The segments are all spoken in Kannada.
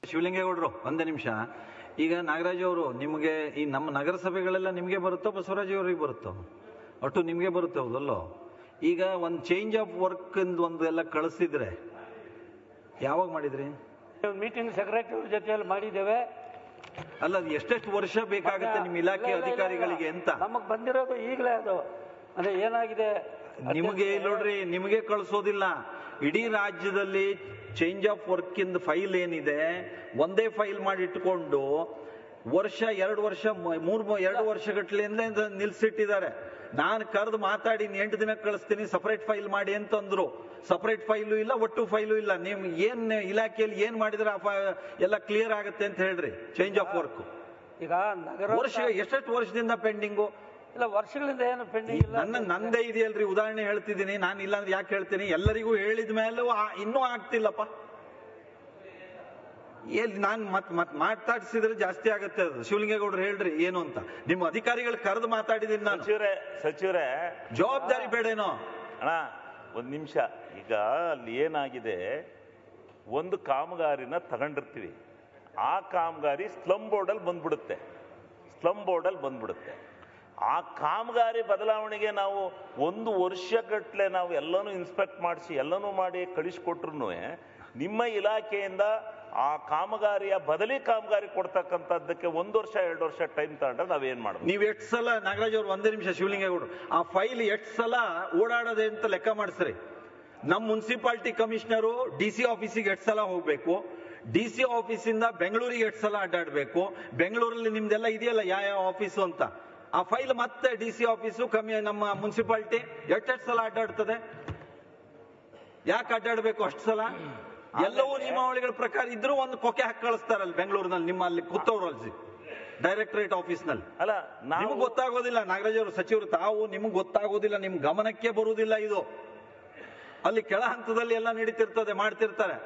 ಶಿವಲಿಂಗೇಗೌಡರು ಒಂದೇ ನಿಮಿಷ ಈಗ ನಾಗರಾಜ್ ಅವರು ನಿಮಗೆ ಈ ನಮ್ಮ ನಗರಸಭೆಗಳೆಲ್ಲ ನಿಮಗೆ ಬರುತ್ತೋ ಬಸವರಾಜ್ ಅವರಿಗೆ ಬರುತ್ತೋ ಒಟ್ಟು ನಿಮಗೆ ಬರುತ್ತೆ ಹೌದಲ್ಲೋ ಈಗ ಒಂದು ಚೇಂಜ್ ಆಫ್ ವರ್ಕ್ ಒಂದು ಎಲ್ಲ ಕಳಿಸಿದ್ರೆ ಯಾವಾಗ ಮಾಡಿದ್ರಿ ಮೀಟಿಂಗ್ ಸೆಕ್ರೆಟರಿ ಅವ್ರ ಜೊತೆಯಲ್ಲಿ ಮಾಡಿದ್ದೇವೆ ಅಲ್ಲ ಅದು ಎಷ್ಟೆಷ್ಟು ವರ್ಷ ಬೇಕಾಗುತ್ತೆ ನಿಮ್ಮ ಇಲಾಖೆ ಇಲ್ಲ, ಇಲ್ಲ, ಇಲ್ಲ, ಅಧಿಕಾರಿಗಳಿಗೆ ಅಂತ ನಮಗ್ ಬಂದಿರೋದು ಈಗಲೇ ಅದು ಅಂದ್ರೆ ಏನಾಗಿದೆ ನಿಮಗೆ ನೋಡ್ರಿ ನಿಮಗೆ ಕಳಿಸೋದಿಲ್ಲ ಇಡೀ ರಾಜ್ಯದಲ್ಲಿ ಚೇಂಜ್ ಆಫ್ ವರ್ಕ್ ಇಂದ ಫೈಲ್ ಏನಿದೆ ಒಂದೇ ಫೈಲ್ ಮಾಡಿ ಇಟ್ಕೊಂಡು ವರ್ಷ ಎರಡು ವರ್ಷ ಮ- ಮೂರ್ ಮ- ಎರಡು ವರ್ಷಗಟ್ಲೆಯಿಂದ ನಿಲ್ಸಿಟ್ಟಿದ್ದಾರೆ ನಾನು ಕರೆದು ಮಾತಾಡಿ ಇನ್ನು ಎಂಟು ದಿನ ಕಳಿಸ್ತೀನಿ ಸಪರೇಟ್ ಫೈಲ್ ಮಾಡಿ ಅಂತಂದ್ರು ಸಪರೇಟ್ ಫೈಲು ಇಲ್ಲ ಒಟ್ಟು ಫೈಲು ಇಲ್ಲ ನೀವು ಏನ್ ಇಲಾಖೆಯಲ್ಲಿ ಏನ್ ಮಾಡಿದ್ರೆ ಆ ಫ- ಎಲ್ಲ ಕ್ಲಿಯರ್ ಆಗುತ್ತೆ ಅಂತ ಹೇಳ್ರಿ ಚೇಂಜ್ ಆಫ್ ವರ್ಕ್ ಈಗ ನಗರ ವರ್ಷ ಎಷ್ಟೆಷ್ಟು ವರ್ಷದಿಂದ ಪೆಂಡಿಂಗು ಇಲ್ಲ ವರ್ಷಗಳಿಂದ ಏನು ಪೆಂಡಿಂಗ್ ಇಲ್ಲ ನನ್ನ ನಂದೇ ಇದೆಯಲ್ರಿ ಉದಾಹರಣೆ ಹೇಳ್ತಿದ್ದೀನಿ ನಾನು ಇಲ್ಲಾಂದ್ರೆ ಯಾಕೆ ಹೇಳ್ತೀನಿ ಎಲ್ಲರಿಗೂ ಹೇಳಿದ ಮೇಲೂ ಆ- ಇನ್ನೂ ಆಗ್ತಿಲ್ಲಪ್ಪ ಎಲ್ಲಿ ನಾನು ಮತ್ ಮತ್ ಮಾತಾಡ್ಸಿದ್ರೆ ಜಾಸ್ತಿ ಆಗತ್ತೆ ಅದು ಶಿವಲಿಂಗೇಗೌಡರು ಹೇಳ್ರಿ ಏನು ಅಂತ ನಿಮ್ಮ ಅಧಿಕಾರಿಗಳು ಕರೆದು ಮಾತಾಡಿದೀನಿ ನಾನು ಸಚಿವರೇ ಸಚಿವರೇ ಜವಾಬ್ದಾರಿ ಬೇಡೇನೋ ಅಣ್ಣ ಒಂದ್ ನಿಮಿಷ ಈಗ ಅಲ್ಲಿ ಏನಾಗಿದೆ ಒಂದು ಕಾಮಗಾರಿನ ತಗೊಂಡಿರ್ತೀವಿ ಆ ಕಾಮಗಾರಿ ಸ್ಲಮ್ ಬೋರ್ಡಲ್ಲಿ ಬಂದ್ಬಿಡುತ್ತೆ ಸ್ಲಮ್ ಬೋರ್ಡಲ್ಲಿ ಬಂದ್ಬಿಡುತ್ತೆ ಆ ಕಾಮಗಾರಿ ಬದಲಾವಣೆಗೆ ನಾವು ಒಂದು ವರ್ಷಗಟ್ಟಲೆ ನಾವು ಎಲ್ಲನೂ ಇನ್ಸ್ಪೆಕ್ಟ್ ಮಾಡಿಸಿ ಎಲ್ಲನೂ ಮಾಡಿ ಕಳಿಸ್ಕೊಟ್ರು ನಿಮ್ಮ ಇಲಾಖೆಯಿಂದ ಆ ಕಾಮಗಾರಿಯ ಬದಲಿ ಕಾಮಗಾರಿ ಕೊಡ್ತಕ್ಕಂಥದ್ದಕ್ಕೆ ಒಂದು ವರ್ಷ ಎರಡು ವರ್ಷ ಟೈಮ್ ತಗೊಂಡ್ರೆ ನಾವೇನ್ ಮಾಡ್ಬೇಕು ನೀವ್ ಎಷ್ಟು ಸಲ ನಾಗರಾಜ್ ಅವ್ರು ಒಂದೇ ನಿಮಿಷ ಶಿವಲಿಂಗೇಗೌಡರು ಆ ಫೈಲ್ ಎಷ್ಟು ಸಲ ಓಡಾಡದೆ ಅಂತ ಲೆಕ್ಕ ಮಾಡಿಸ್ರಿ ನಮ್ಮ ಮುನ್ಸಿಪಾಲಿಟಿ ಕಮಿಷನರು ಡಿ ಸಿ ಆಫೀಸಿಗೆ ಎಷ್ಟು ಸಲ ಹೋಗ್ಬೇಕು ಡಿ ಸಿ ಆಫೀಸಿಂದ ಬೆಂಗಳೂರಿಗೆ ಎಷ್ಟು ಸಲ ಅಡ್ಡಾಡ್ಬೇಕು ಬೆಂಗಳೂರಲ್ಲಿ ನಿಮ್ದೆಲ್ಲ ಇದೆಯಲ್ಲ ಯಾವ ಯಾವ ಆಫೀಸು ಅಂತ ಆ ಫೈಲ್ ಮತ್ತೆ ಡಿ ಸಿ ಆಫೀಸು ಕಮ್ಮಿ ನಮ್ಮ ಮುನ್ಸಿಪಾಲಿಟಿ ಎಷ್ಟೆಷ್ಟು ಸಲ ಅಡ್ಡಾಡ್ತದೆ ಯಾಕೆ ಅಡ್ಡಾಡ್ಬೇಕು ಅಷ್ಟು ಸಲ ಎಲ್ಲವೂ ನಿಯಮಾವಳಿಗಳ ಪ್ರಕಾರ ಇದ್ರೂ ಒಂದು ಕೊಕೆ ಹಾಕಿ ಕಳಿಸ್ತಾರಲ್ಲ ಬೆಂಗಳೂರಿನಲ್ಲಿ ನಿಮ್ಮ ಅಲ್ಲಿ ಕೂತವ್ರಲ್ಲಿ ಡೈರೆಕ್ಟರೇಟ್ ಆಫೀಸ್ನಲ್ಲಿ ಅಲ್ಲ ನಾವು ನಿಮ್ಗೆ ಗೊತ್ತಾಗೋದಿಲ್ಲ ನಾಗರಾಜ್ ಅವರು ಸಚಿವರು ತಾವು ನಿಮ್ಗೆ ಗೊತ್ತಾಗೋದಿಲ್ಲ ನಿಮ್ ಗಮನಕ್ಕೆ ಬರುವುದಿಲ್ಲ ಇದು ಅಲ್ಲಿ ಕೆಳ ಹಂತದಲ್ಲಿ ಎಲ್ಲ ನಡೀತಿರ್ತದೆ ಮಾಡ್ತಿರ್ತಾರೆ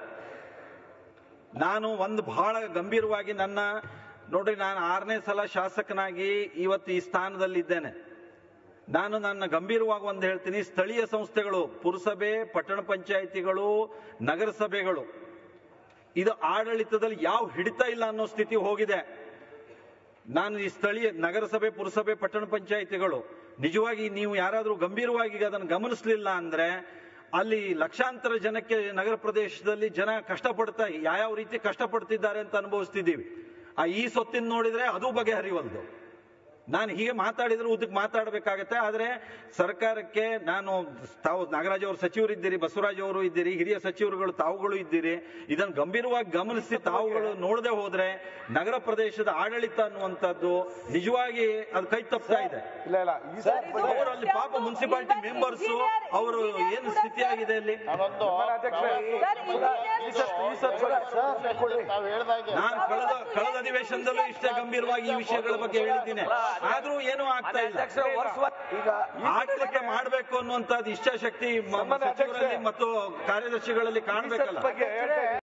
ನಾನು ಒಂದು ಬಹಳ ಗಂಭೀರವಾಗಿ ನನ್ನ ನೋಡ್ರಿ ನಾನು ಆರನೇ ಸಲ ಶಾಸಕನಾಗಿ ಇವತ್ತು ಈ ಸ್ಥಾನದಲ್ಲಿ ಇದ್ದೇನೆ ನಾನು ನನ್ನ ಗಂಭೀರವಾಗಿ ಒಂದು ಹೇಳ್ತೀನಿ ಸ್ಥಳೀಯ ಸಂಸ್ಥೆಗಳು ಪುರಸಭೆ ಪಟ್ಟಣ ಪಂಚಾಯಿತಿಗಳು ನಗರಸಭೆಗಳು ಇದು ಆಡಳಿತದಲ್ಲಿ ಯಾವ ಹಿಡಿತ ಇಲ್ಲ ಅನ್ನೋ ಸ್ಥಿತಿ ಹೋಗಿದೆ ನಾನು ಈ ಸ್ಥಳೀಯ ನಗರಸಭೆ ಪುರಸಭೆ ಪಟ್ಟಣ ಪಂಚಾಯಿತಿಗಳು ನಿಜವಾಗಿ ನೀವು ಯಾರಾದರೂ ಗಂಭೀರವಾಗಿ ಅದನ್ನು ಗಮನಿಸಲಿಲ್ಲ ಅಂದ್ರೆ ಅಲ್ಲಿ ಲಕ್ಷಾಂತರ ಜನಕ್ಕೆ ನಗರ ಪ್ರದೇಶದಲ್ಲಿ ಜನ ಕಷ್ಟಪಡ್ತಾ ಯಾವ್ಯಾವ ರೀತಿ ಕಷ್ಟಪಡ್ತಿದ್ದಾರೆ ಅಂತ ಅನುಭವಿಸ್ತಿದ್ದೀವಿ ಆ ಈ ಸೊತ್ತಿನ ನೋಡಿದ್ರೆ ಅದು ಬಗೆಹರಿವಲ್ದು ನಾನು ಹೀಗೆ ಮಾತಾಡಿದ್ರೆ ಉದ್ದಕ್ಕೆ ಮಾತಾಡಬೇಕಾಗತ್ತೆ ಆದ್ರೆ ಸರ್ಕಾರಕ್ಕೆ ನಾನು ತಾವು ನಾಗರಾಜ್ ಅವರು ಸಚಿವರಿದ್ದೀರಿ ಬಸವರಾಜ್ ಅವರು ಇದ್ದೀರಿ ಹಿರಿಯ ಸಚಿವರುಗಳು ತಾವುಗಳು ಇದ್ದೀರಿ ಇದನ್ನು ಗಂಭೀರವಾಗಿ ಗಮನಿಸಿ ತಾವುಗಳು ನೋಡದೆ ಹೋದ್ರೆ ನಗರ ಪ್ರದೇಶದ ಆಡಳಿತ ಅನ್ನುವಂಥದ್ದು ನಿಜವಾಗಿ ಅದು ಕೈ ತಪ್ತಾ ಇದೆ ಇಲ್ಲ ಇಲ್ಲ ಈ ಸರ್ ಅವರು ಅಲ್ಲಿ ಪಾಪ ಮುನ್ಸಿಪಾಲಿಟಿ ಮೆಂಬರ್ಸ್ ಅವರು ಏನು ಸ್ಥಿತಿ ಆಗಿದೆ ಅಲ್ಲಿ ನಾನೊಂದು ಅಧ್ಯಕ್ಷರೇ, ಈ ಸರ್ ಈ ಸರ್ ಸರ್ ತಾವು ಹೇಳ್ದಾಗೆ ನಾನು ಕಳೆದ ಕಳೆದ ಅಧಿವೇಶನದಲ್ಲೂ ಇಷ್ಟೇ ಗಂಭೀರವಾಗಿ ಈ ವಿಷಯಗಳ ಬಗ್ಗೆ ಹೇಳಿದ್ದೀನಿ ಆದ್ರೂ ಏನೂ ಆಗ್ತಾ ಇಲ್ಲ ಈಗ ಈ ಆಡಳಿತ ಮಾಡಬೇಕು ಅನ್ನುವಂಥದ್ದು ಇಚ್ಛಾಶಕ್ತಿ ಮ- ಸನ್ಮಾನ್ಯ ಅಧ್ಯಕ್ಷರೇ. ಸಚಿವರಲ್ಲಿ ಮತ್ತು ಕಾರ್ಯದರ್ಶಿಗಳಲ್ಲಿ ಈ ಸರ್ ಕಾಣಬೇಕಲ್ಲ ಬಗ್ಗೆ ಹೇಳ್ತಾ